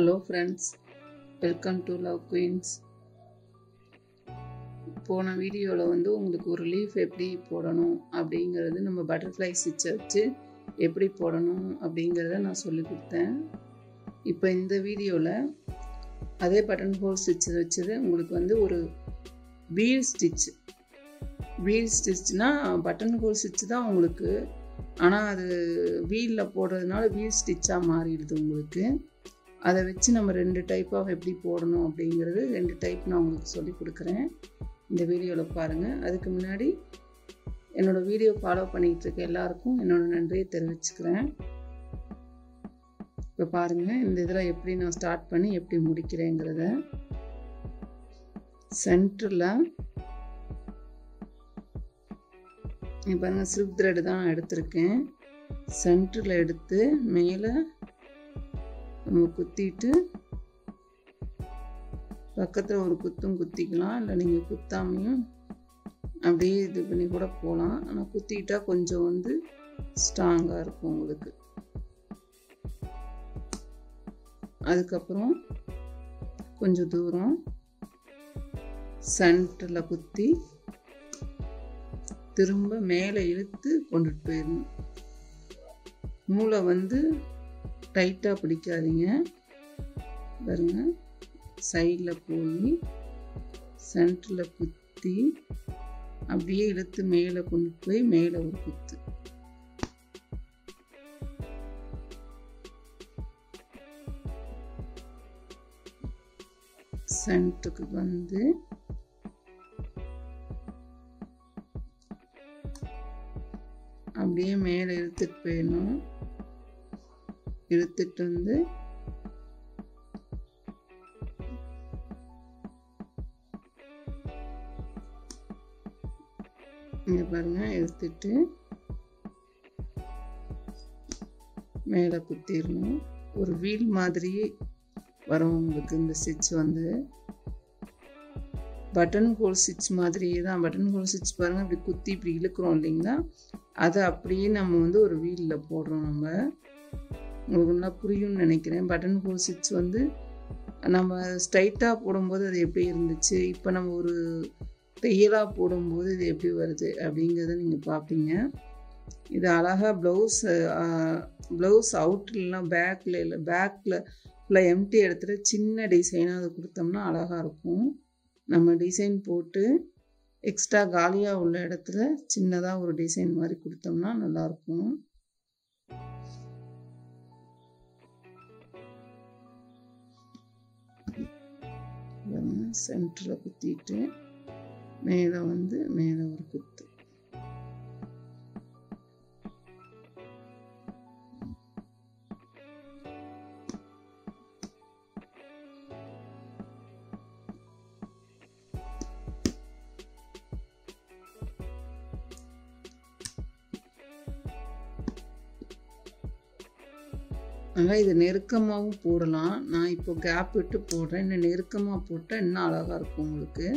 hello friends welcome to love queens போன வீடியோவில் வந்து உங்களுக்கு ஒரு லீஃப் எப்படி போடணும் அப்படிங்கிறது நம்ம பட்டர்ஃப்ளை ஸ்டிச்சை வச்சு எப்படி போடணும் அப்படிங்கிறத நான் சொல்லி கொடுத்தேன் இப்போ இந்த வீடியோவில் அதே பட்டன் ஹோல் ஸ்டிச்சை வச்சது உங்களுக்கு வந்து ஒரு வீல் ஸ்டிச் வீல் ஸ்டிச்னா பட்டன் ஹோல் ஸ்டிச் தான் உங்களுக்கு ஆனால் அது வீலில் போடுறதுனால வீல் ஸ்டிச்சாக மாறிடுது உங்களுக்கு அதை வச்சு நம்ம ரெண்டு டைப்பாக எப்படி போடணும் அப்படிங்கிறது ரெண்டு டைப் நான் உங்களுக்கு சொல்லி கொடுக்குறேன் இந்த வீடியோவில் பாருங்கள் அதுக்கு முன்னாடி என்னோடய வீடியோ ஃபாலோ பண்ணிகிட்டு இருக்க எல்லாருக்கும் என்னோடய நன்றியை தெரிவிச்சுக்கிறேன் இப்போ பாருங்கள் இந்த இதில் எப்படி நான் ஸ்டார்ட் பண்ணி எப்படி முடிக்கிறேங்கிறத சென்டரில் இப்போ பாருங்கள் சில்க் த்ரெட் தான் எடுத்திருக்கேன் சென்டரில் எடுத்து மேலே நம்ம குத்திட்டு பக்கத்தில் ஒரு குத்தும் குத்திக்கலாம் இல்லை நீங்கள் குத்தாமையும் அப்படியே இது பண்ணி கூட போகலாம் ஆனால் குத்திட்டா கொஞ்சம் வந்து ஸ்ட்ராங்காக இருக்கும் உங்களுக்கு அதுக்கப்புறம் கொஞ்சம் தூரம் சென்டரில் குத்தி திரும்ப மேலே இழுத்து கொண்டுட்டு போயிடணும் நூலை வந்து டைட்டாக பிடிக்காதீங்க பாருங்க சைடில் போய் சென்டரில் குத்தி அப்படியே இழுத்து மேலே கொண்டு போய் மேலே ஒரு குத்து சென்டருக்கு வந்து அப்படியே மேலே இழுத்துட்டு போயிடணும் இழுத்துட்டு வந்து இங்க பாருங்க இழுத்துட்டு மேலே குத்திடணும் ஒரு வீல் மாதிரியே வரும் உங்களுக்கு இந்த ஸ்டிச் வந்து பட்டன் ஹோல் ஸ்டிச் மாதிரியே தான் பட்டன் ஹோல் ஸ்டிச் பாருங்கள் இப்படி குத்தி இப்படி இழுக்கிறோம் இல்லைங்களா அதை அப்படியே நம்ம வந்து ஒரு வீலில் போடுறோம் நம்ம உங்களுக்கு நல்லா புரியும்னு நினைக்கிறேன் பட்டன் ஹோல் ஸ்டிச் வந்து நம்ம ஸ்ட்ரைட்டாக போடும்போது அது எப்படி இருந்துச்சு இப்போ நம்ம ஒரு தையலாக போடும்போது இது எப்படி வருது அப்படிங்கிறத நீங்கள் பார்ப்பீங்க இது அழகாக ப்ளவுஸ் ப்ளவுஸ் அவுட்லாம் பேக்கில் இல்லை பேக்கில் ஃபுல்லாக எம்டி இடத்துல சின்ன டிசைனாக அது கொடுத்தோம்னா அழகாக இருக்கும் நம்ம டிசைன் போட்டு எக்ஸ்ட்ரா காலியாக உள்ள இடத்துல சின்னதாக ஒரு டிசைன் மாதிரி கொடுத்தோம்னா நல்லாயிருக்கும் சென்டரில் குத்திட்டு மேலே வந்து மேலே ஒரு குத்து அதனால் இது நெருக்கமாகவும் போடலாம் நான் இப்போ கேப் விட்டு போடுறேன் இன்னும் நெருக்கமாக போட்டால் இன்னும் அழகாக இருக்கும் உங்களுக்கு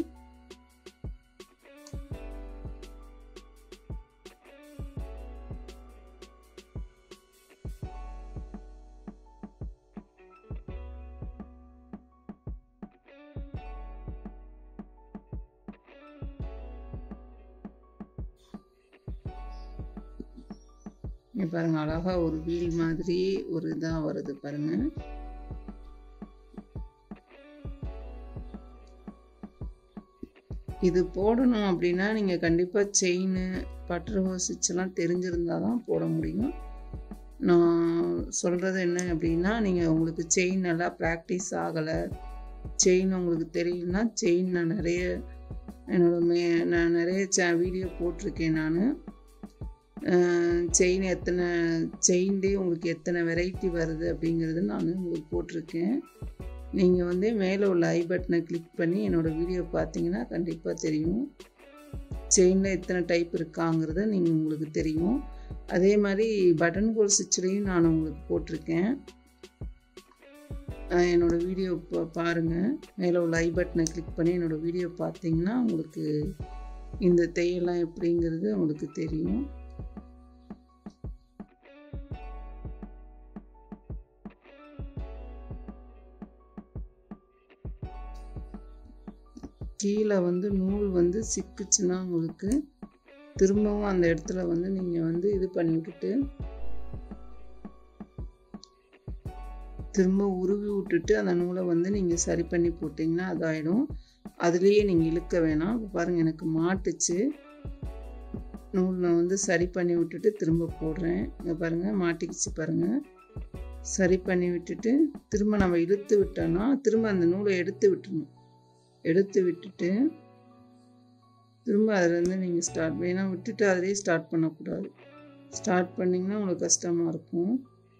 இங்கே பாருங்கள் அழகாக ஒரு வீல் மாதிரி ஒரு இதாக வருது பாருங்கள் இது போடணும் அப்படின்னா நீங்கள் கண்டிப்பாக செயின் பட்டர் ஹோசிச்செல்லாம் தெரிஞ்சிருந்தால் தான் போட முடியும் நான் சொல்கிறது என்ன அப்படின்னா நீங்கள் உங்களுக்கு செயின் நல்லா ப்ராக்டிஸ் ஆகலை செயின் உங்களுக்கு தெரியலனா செயின் நான் நிறைய என்னோட மே நான் நிறைய சே வீடியோ போட்டிருக்கேன் நான் செயின் எத்தனை செயின்லேயே உங்களுக்கு எத்தனை வெரைட்டி வருது அப்படிங்கிறது நான் உங்களுக்கு போட்டிருக்கேன் நீங்கள் வந்து மேலே உள்ள ஐ பட்டனை கிளிக் பண்ணி என்னோடய வீடியோ பார்த்தீங்கன்னா கண்டிப்பாக தெரியும் செயினில் எத்தனை டைப் இருக்காங்கிறத நீங்கள் உங்களுக்கு தெரியும் அதே மாதிரி பட்டன் ஹோல் ஸ்டிச்லேயும் நான் உங்களுக்கு போட்டிருக்கேன் என்னோடய வீடியோ இப்போ பாருங்கள் மேலே உள்ள ஐ பட்டனை கிளிக் பண்ணி என்னோடய வீடியோ பார்த்தீங்கன்னா உங்களுக்கு இந்த தையெல்லாம் எப்படிங்கிறது உங்களுக்கு தெரியும் கீழே வந்து நூல் வந்து சிக்குச்சுன்னா உங்களுக்கு திரும்பவும் அந்த இடத்துல வந்து நீங்கள் வந்து இது பண்ணி விட்டுட்டு திரும்ப உருவி விட்டுட்டு அந்த நூலை வந்து நீங்கள் சரி பண்ணி போட்டிங்கன்னா அதாயிடும் அதுலேயே நீங்கள் இழுக்க வேணாம் இப்போ பாருங்கள் எனக்கு மாட்டுச்சு நூல் நான் வந்து சரி பண்ணி விட்டுட்டு திரும்ப போடுறேன் இங்கே பாருங்கள் மாட்டிக்கிச்சு பாருங்கள் சரி பண்ணி விட்டுட்டு திரும்ப நம்ம இழுத்து விட்டோன்னா திரும்ப அந்த நூலை எடுத்து விட்டுணும் எடுத்து விட்டுட்டு திரும்ப அதுலேருந்து நீங்கள் ஸ்டார்ட் வேணா விட்டுட்டு அதிலே ஸ்டார்ட் பண்ணக்கூடாது ஸ்டார்ட் பண்ணிங்கன்னா உங்களுக்கு கஷ்டமாக இருக்கும்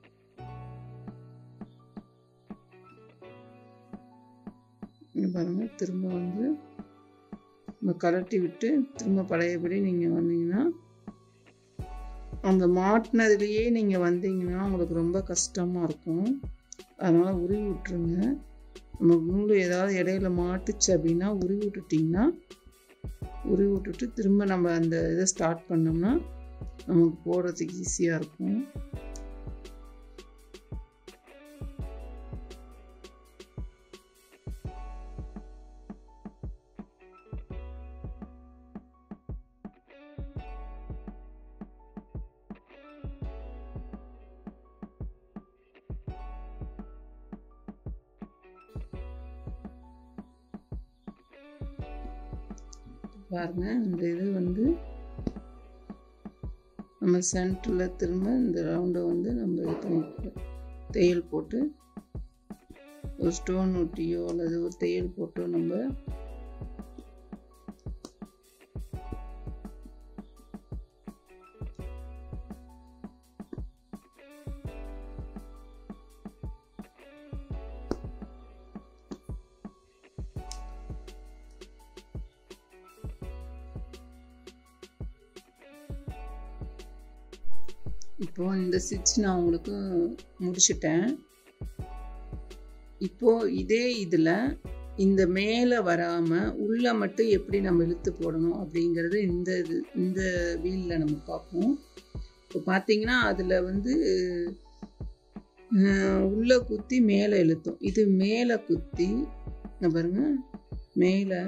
இங்கே பாருங்கள் திரும்ப வந்து நம்ம கலட்டி விட்டு திரும்ப பழையபடி நீங்கள் வந்தீங்கன்னா அந்த மாட்டினதுலேயே நீங்கள் வந்தீங்கன்னா உங்களுக்கு ரொம்ப கஷ்டமாக இருக்கும் அதனால் உருவி விட்டுருங்க நம்ம நூல் ஏதாவது இடையில மாட்டுச்சு அப்படின்னா உருவி விட்டுட்டிங்கன்னா உருவி விட்டுட்டு திரும்ப நம்ம அந்த இதை ஸ்டார்ட் பண்ணோம்னா நமக்கு போடுறதுக்கு ஈஸியாக இருக்கும் பாருங்க இந்த இது வந்து நம்ம சென்டரில் திரும்ப இந்த ரவுண்டை வந்து நம்ம இது பண்ணி தையல் போட்டு ஒரு ஸ்டோன் ஒட்டியோ அல்லது ஒரு தையல் போட்டோ நம்ம இப்போ இந்த ஸ்டிச் நான் உங்களுக்கு முடிச்சிட்டேன் இப்போ இதே இதில் இந்த மேலே வராமல் உள்ளே மட்டும் எப்படி நம்ம இழுத்து போடணும் அப்படிங்கிறது இந்த இது இந்த வீலில் நம்ம பார்ப்போம் இப்போ பார்த்தீங்கன்னா அதில் வந்து உள்ளே குத்தி மேலே இழுத்தோம் இது மேலே குத்தி பாருங்க மேலே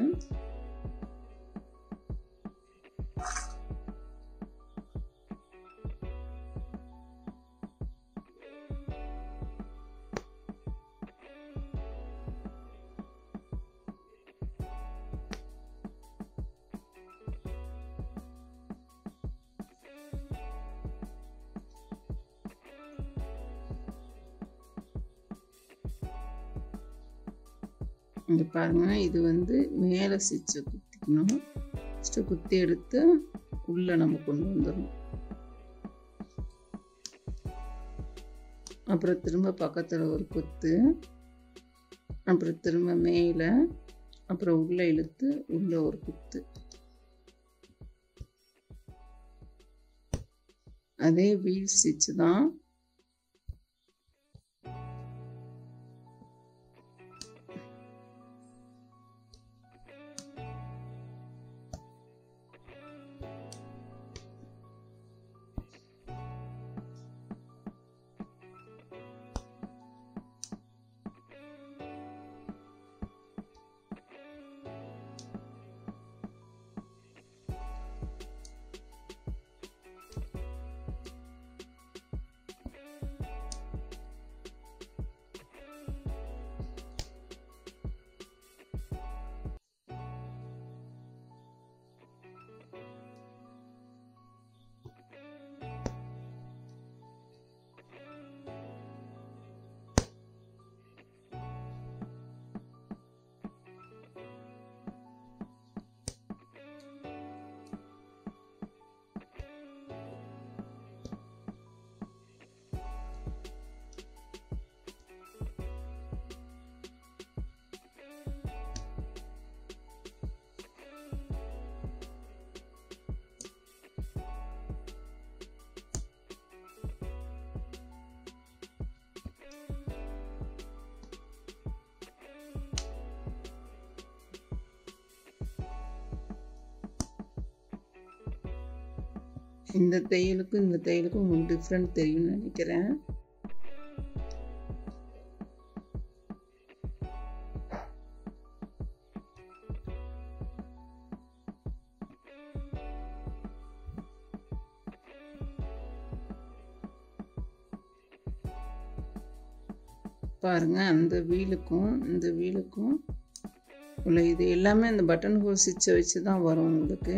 இங்கே பாருங்கள் இது வந்து மேலே ஸ்டிச்சை குத்திக்கணும் ஸ்டிச்சை குத்தி எடுத்து உள்ளே நம்ம கொண்டு வந்துடணும் அப்புறம் திரும்ப பக்கத்தில் ஒரு குத்து அப்புறம் திரும்ப மேலே அப்புறம் உள்ளே இழுத்து உள்ளே ஒரு குத்து அதே வீல் ஸ்டிச் தான் இந்த தையலுக்கும் இந்த தையலுக்கும் உங்களுக்கு டிஃப்ரெண்ட் தெரியும்னு நினைக்கிறேன் பாருங்கள் அந்த வீலுக்கும் இந்த வீலுக்கும் உள்ள இது எல்லாமே அந்த பட்டன் ஹோல் ஸ்விட்சை வச்சு தான் வரும் உங்களுக்கு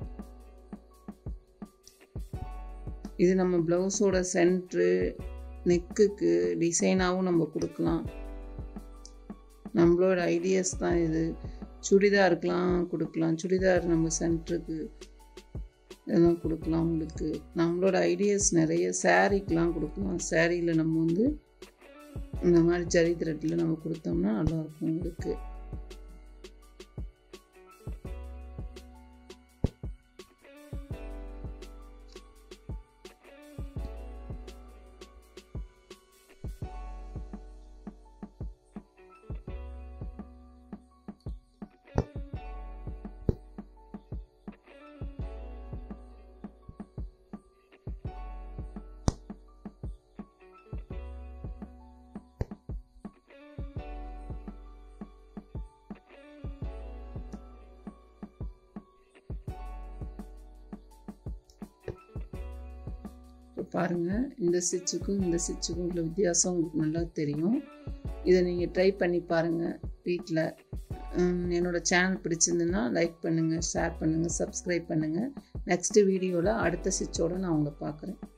இது நம்ம ப்ளவுஸோட சென்ட்ரு நெக்குக்கு டிசைனாகவும் நம்ம கொடுக்கலாம் நம்மளோட ஐடியாஸ் தான் இது சுடிதாருக்கெலாம் கொடுக்கலாம் சுடிதார் நம்ம சென்டருக்கு இதெல்லாம் கொடுக்கலாம் உங்களுக்கு நம்மளோட ஐடியாஸ் நிறைய சாரீக்கெலாம் கொடுக்கலாம் சாரியில் நம்ம வந்து இந்த மாதிரி ஜரி த்ரெட்டில் நம்ம கொடுத்தோம்னா நல்லாயிருக்கும் உங்களுக்கு இப்போ பாருங்கள் இந்த ஸ்டிச்சுக்கும் இந்த ஸ்டிச்சுக்கும் உள்ள வித்தியாசம் உங்களுக்கு நல்லா தெரியும் இதை நீங்கள் ட்ரை பண்ணி பாருங்கள் வீட்டில் என்னோடய சேனல் பிடிச்சிருந்துன்னா லைக் பண்ணுங்கள் ஷேர் பண்ணுங்கள் சப்ஸ்கிரைப் பண்ணுங்கள் நெக்ஸ்ட்டு வீடியோவில் அடுத்த ஸ்டிச்சோடு நான் உங்களை பார்க்குறேன்